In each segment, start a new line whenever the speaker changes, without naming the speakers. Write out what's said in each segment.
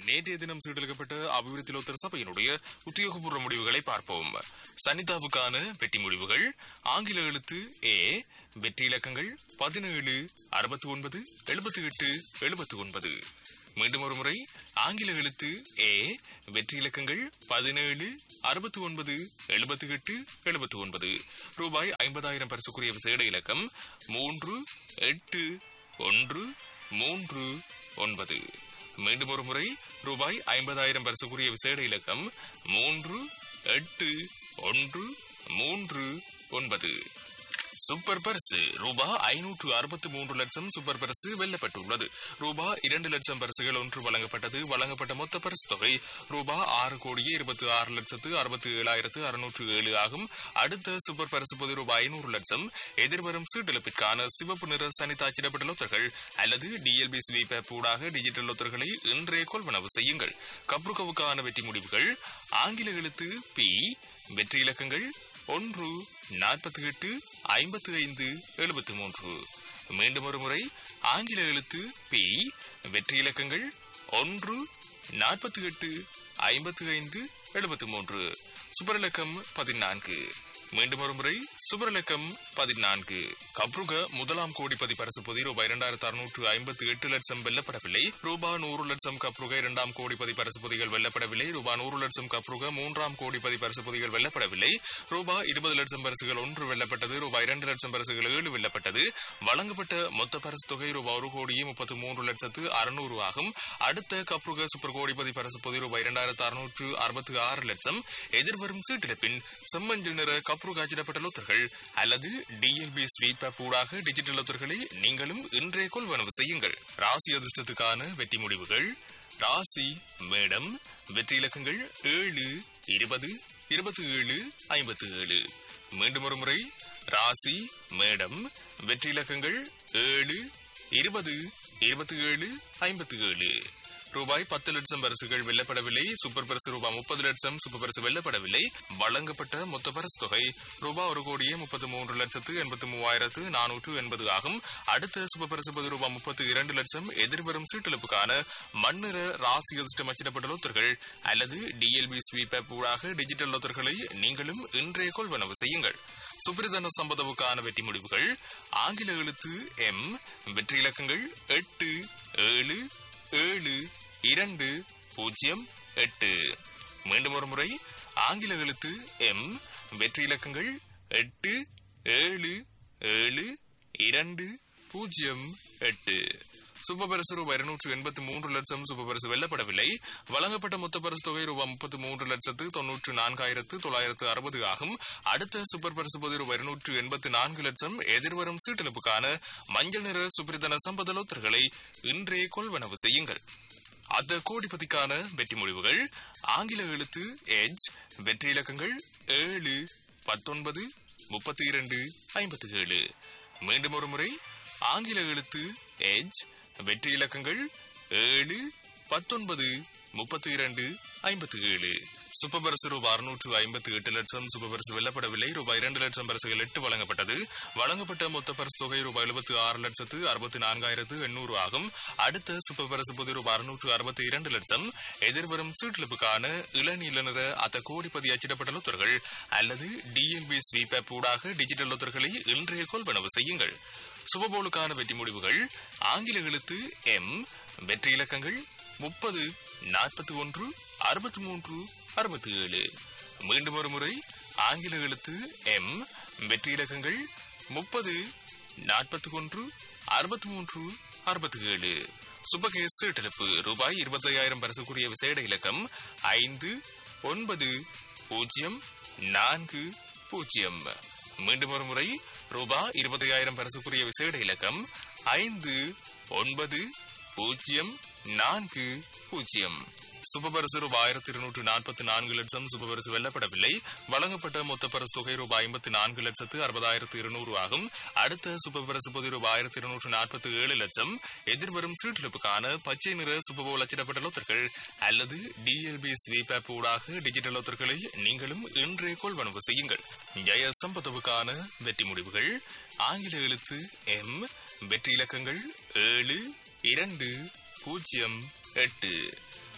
நேற்றைய தினம் சீட்டளிக்கப்பட்ட அபிவிருத்தி லோத்தர் சபையினுடைய உத்தியோகபூர்வ முடிவுகளை பார்ப்போம் சனிதாவுக்கான வெற்றி முடிவுகள் ஆங்கில எழுத்து ஏ வெற்றி இலக்கங்கள் பதினேழு அறுபத்தி ஒன்பது எழுபத்தி எட்டு எழுபத்தி ஒன்பது மீண்டும் ஒரு முறை ஆங்கில எழுத்து ஏ வெற்றி இலக்கங்கள் பதினேழு அறுபத்தி ஒன்பது எழுபத்தி எட்டு எழுபத்தி ஒன்பது ரூபாய் ஐம்பதாயிரம் பரிசுக்குரிய விசேட இலக்கம் மூன்று எட்டு ஒன்று மூன்று ஒன்பது மீண்டும் ஒரு முறை ரூபாய் ஐம்பதாயிரம் பரிசுக்குரிய விசேட இலக்கம் மூன்று எட்டு ஒன்று மூன்று ஒன்பது சூப்பர் பரிசு ரூபா ஐநூற்று அறுபத்தி மூன்று லட்சம் சூப்பர் பரிசு வெல்லப்பட்டுள்ளது ரூபா இரண்டு லட்சம் பரிசுகள் ஒன்று வழங்கப்பட்டது வழங்கப்பட்ட மொத்த பரிசு தொகை ரூபா ஆறு கோடியே இருபத்தி ஆறு லட்சத்து அறுபத்தி ஏழாயிரத்து அறுநூற்று ஏழு ஆகும் அடுத்த சூப்பர் பரிசு பொது ரூபாய் ஐநூறு லட்சம் எதிர்வரும் சீட்டெழுப்பிற்கான சிவப்பு நிற சனித்தாச்சிடப்பட்ட லொத்தர்கள் அல்லது டிஎல்பி ஸ்வீப் ஊடாக டிஜிட்டல் லொத்தர்களை இன்றே கொள்வனவு செய்யுங்கள் கப்ருகவுக்கான வெற்றி முடிவுகள் ஆங்கில எழுத்து பி வெற்றி இலக்கங்கள் ஒன்று நாற்பத்தி எட்டு ஐம்பத்தி ஐந்து எழுபத்தி மூன்று மீண்டும் ஒரு முறை ஆங்கில எழுத்து பி வெற்றி இலக்கங்கள் ஒன்று நாற்பத்தி எட்டு ஐம்பத்தி ஐந்து எழுபத்தி மூன்று சுபரிலக்கம் பதினான்கு மீண்டும் ஒரு முறை சுபரிலக்கம் பதினான்கு கப்ருக முதலாம் கோடிப்பதி பரிசு பொதி ரூபாய் இரண்டாயிரத்து அறுநூற்று ஐம்பத்தி எட்டு லட்சம் வெல்லப்படவில்லை ரூபா நூறு லட்சம் கப்ருக இரண்டாம் கோடிப்பதி பரிசு பொதிகள் வெல்லப்படவில்லை ரூபா நூறு லட்சம் கப்ருக மூன்றாம் கோடிப்பதி பரிசு பொதிகள் வெல்லப்படவில்லை ரூபா இருபது லட்சம் பரிசுகள் ஒன்று வெல்லப்பட்டது ரூபாய் இரண்டு லட்சம் பரிசுகள் ஏழு வெல்லப்பட்டது வழங்கப்பட்ட மொத்த பரிசு தொகை ரூபாய் ஒரு கோடியே முப்பத்தி மூன்று லட்சத்து அறுநூறு ஆகும் அடுத்த கப்ருக சூப்பர் கோடிப்பதி பரிசு பொதி ரூபாய் இரண்டாயிரத்து அறுநூற்று அறுபத்தி ஆறு லட்சம் எதிர்வரும் சீட்டிழப்பின் செம்மஞ்சள் நிற கப்ருக அச்சிடப்பட்ட லொத்தர்கள் அல்லது டிஎல்பி ஸ்வீப் ஆப் ஊடாக டிஜிட்டல் லொத்தர்களை நீங்களும் இன்றே கொள்வனவு செய்யுங்கள் ராசி அதிர்ஷ்டத்துக்கான வெற்றி முடிவுகள் ராசி மேடம் வெற்றி இலக்கங்கள் ஏழு இருபது இருபத்தி ஏழு ஐம்பத்தி ஏழு மீண்டும் ஒரு முறை ராசி மேடம் வெற்றி இலக்கங்கள் ஏழு இருபது இருபத்தி ஏழு ஐம்பத்தி ஏழு ரூபாய் பத்து லட்சம் பரிசுகள் வெல்லப்படவில்லை சூப்பர் பரிசு ரூபாய் முப்பது லட்சம் சூப்பர் பரிசு வெல்லப்படவில்லை வழங்கப்பட்ட மொத்த பரிசு தொகை ரூபாய் ஒரு கோடியே முப்பத்தி மூன்று லட்சத்து எண்பத்தி மூவாயிரத்து நானூற்று எண்பது ஆகும் அடுத்த சூப்பர் பரிசு பொது ரூபாய் முப்பத்தி இரண்டு லட்சம் எதிர்வரும் சீட்டெழுப்புக்கான மண்ணிற ராசி அதிர்ஷ்டம் அச்சிடப்பட்ட லோத்தர்கள் அல்லது டிஎல்பி ஸ்வீப் ஆப் ஊடாக டிஜிட்டல் லோத்தர்களை நீங்களும் இன்றைய கொள்வனவு செய்யுங்கள் சுப்ரிதன சம்பதவுக்கான வெற்றி முடிவுகள் ஆங்கில எழுத்து எம் வெற்றி இலக்கங்கள் எட்டு ஏழு ஏழு இரண்டு பூஜ்ஜியம் எட்டு மீண்டும் ஒரு முறை ஆங்கில எழுத்து எம் வெற்றி இலக்கங்கள் எட்டு ஏழு ஏழு இரண்டு பூஜ்ஜியம் எட்டு சுபபரிசு ரூபாய் இருநூற்று எண்பத்தி மூன்று லட்சம் சுபபரிசு வெல்லப்படவில்லை வழங்கப்பட்ட மொத்த பரிசு தொகை ரூபாய் முப்பத்தி மூன்று லட்சத்து தொன்னூற்று நான்காயிரத்து தொள்ளாயிரத்து அறுபது ஆகும் அடுத்த சூப்பர் பரிசு பொது ரூபாய் இருநூற்று எண்பத்தி நான்கு லட்சம் எதிர்வரும் சீட்டெழுப்புக்கான மஞ்சள் நிற சுப்ரிதன சம்பதலோத்தர்களை இன்றே கொள்வனவு செய்யுங்கள் அந்த கோடிபதிக்கான வெற்றி முடிவுகள் ஆங்கில எழுத்து எஜ் வெற்றி இலக்கங்கள் ஏழு பத்தொன்பது முப்பத்தி இரண்டு ஐம்பத்தி ஏழு மீண்டும் ஒரு முறை ஆங்கில எழுத்து எஜ் வெற்றி இலக்கங்கள் ஏழு பத்தொன்பது முப்பத்தி இரண்டு ஐம்பத்தி ஏழு சுப்பபரிசு ரூபாய் அறுநூற்று ஐம்பத்தி எட்டு லட்சம் சுப்பபரிசு வெல்லப்படவில்லை ரூபாய் இரண்டு லட்சம் பரிசுகள் எட்டு வழங்கப்பட்டது வழங்கப்பட்ட மொத்த பரிசு தொகை ரூபாய் எழுபத்தி ஆறு லட்சத்து அறுபத்தி நான்காயிரத்து எண்ணூறு ஆகும் அடுத்த சுப்பபரிசு பொது ரூபாய் அறுநூற்று அறுபத்தி இரண்டு லட்சம் எதிர்வரும் சீட்டிழப்புக்கான இளநீல நிற அத்த கோடிப்பதி அச்சிடப்பட்ட லொத்தர்கள் அல்லது டிஎல்பி ஸ்வீப் ஆப் ஊடாக டிஜிட்டல் லொத்தர்களை இன்றைய கொள்வனவு செய்யுங்கள் சுபபோலுக்கான வெற்றி முடிவுகள் ஆங்கில எழுத்து எம் வெற்றி இலக்கங்கள் முப்பது நாற்பத்தி ஒன்று அறுபத்தி மூன்று அறுபத்தி ஏழு மீண்டும் ஒரு முறை ஆங்கில எழுத்து எம் வெற்றி இலக்கங்கள் முப்பது நாற்பத்தி ஒன்று அறுபத்தி மூன்று அறுபத்தி ஏழு சுபகேஸ் சீட்டெழுப்பு ரூபாய் இருபத்தையாயிரம் பரிசுக்குரிய விசேட இலக்கம் ஐந்து ஒன்பது பூஜ்ஜியம் நான்கு பூஜ்ஜியம் மீண்டும் ஒரு முறை ரூபாய் இருபத்தையாயிரம் பரிசுக்குரிய விசேட இலக்கம் ஐந்து ஒன்பது பூஜ்ஜியம் நான்கு பூஜ்ஜியம் சுபபரிசு ரூபாய் ஆயிரத்தி இருநூற்று நாற்பத்தி நான்கு லட்சம் சுபபரிசு வெல்லப்படவில்லை வழங்கப்பட்ட மொத்த பரிசு தொகை ரூபாய் ஐம்பத்தி நான்கு லட்சத்து அறுபதாயிரத்து இருநூறு ஆகும் அடுத்த சுபபரிசு பொது ரூபாய் ஆயிரத்தி இருநூற்று நாற்பத்தி ஏழு லட்சம் எதிர்வரும் சீட்டிழப்புக்கான பச்சை நிற சுபபோல் அச்சிடப்பட்ட லோத்தர்கள் அல்லது டிஎல்பி ஸ்வீப் ஆப் ஊடாக டிஜிட்டல் லோத்தர்களை நீங்களும் இன்றே கொள்வனவு செய்யுங்கள் ஜெய சம்பத்துவுக்கான வெற்றி முடிவுகள் ஆங்கில எழுத்து எம் வெற்றி இலக்கங்கள் ஏழு இரண்டு பூஜ்ஜியம் எட்டு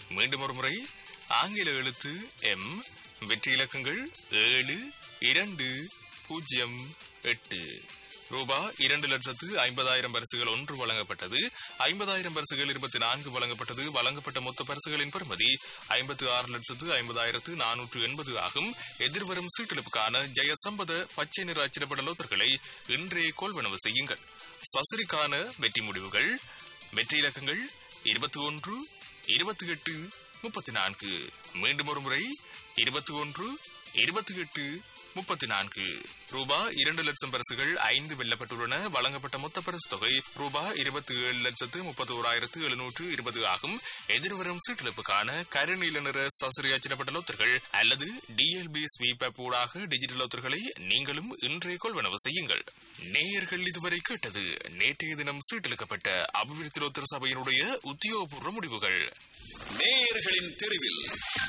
மீண்டும் ஒரு முறை ஆங்கில எழுத்து எம் வெற்றி இலக்கங்கள் ஏழு இரண்டு பூஜ்ஜியம் எட்டு ரூபாய் இரண்டு லட்சத்து ஐம்பதாயிரம் பரிசுகள் ஒன்று வழங்கப்பட்டது ஐம்பதாயிரம் பரிசுகள் இருபத்தி நான்கு வழங்கப்பட்டது வழங்கப்பட்ட மொத்த பரிசுகளின் பெறுமதி ஐம்பத்து ஆறு லட்சத்து ஐம்பதாயிரத்து நானூற்று எண்பது ஆகும் எதிர்வரும் சீட்டெடுப்புக்கான ஜெயசம்பத பச்சை நிற அச்சிடப்பட்ட லோத்தர்களை இன்றே கொள்வனவு செய்யுங்கள் சசுரிக்கான வெற்றி முடிவுகள் வெற்றி இலக்கங்கள் இருபத்தி ஒன்று இருபத்தி எட்டு முப்பத்தி நான்கு மீண்டும் ஒரு முறை இருபத்தி ஒன்று இருபத்தி எட்டு முப்பத்தி நான்கு ரூபாய் இரண்டு லட்சம் பரிசுகள் ஐந்து வெல்லப்பட்டுள்ளன வழங்கப்பட்ட மொத்த பரிசு தொகை ரூபாய் இருபத்தி ஏழு லட்சத்து முப்பத்தி ஓராயிரத்து எழுநூற்று இருபது ஆகும் எதிர்வரும் சீட்டெழுப்புக்கான கருநீல நிற சசுரி அச்சிடப்பட்ட லோத்தர்கள் அல்லது டிஎல்பி ஸ்வீப் ஆப் ஊடாக டிஜிட்டல் லோத்தர்களை நீங்களும் இன்றே கொள்வனவு செய்யுங்கள் நேயர்கள் இதுவரை கேட்டது நேற்றைய தினம் சீட்டெழுக்கப்பட்ட அபிவிருத்தி லோத்தர் சபையினுடைய உத்தியோகபூர்வ முடிவுகள்
நேயர்களின் தெருவில்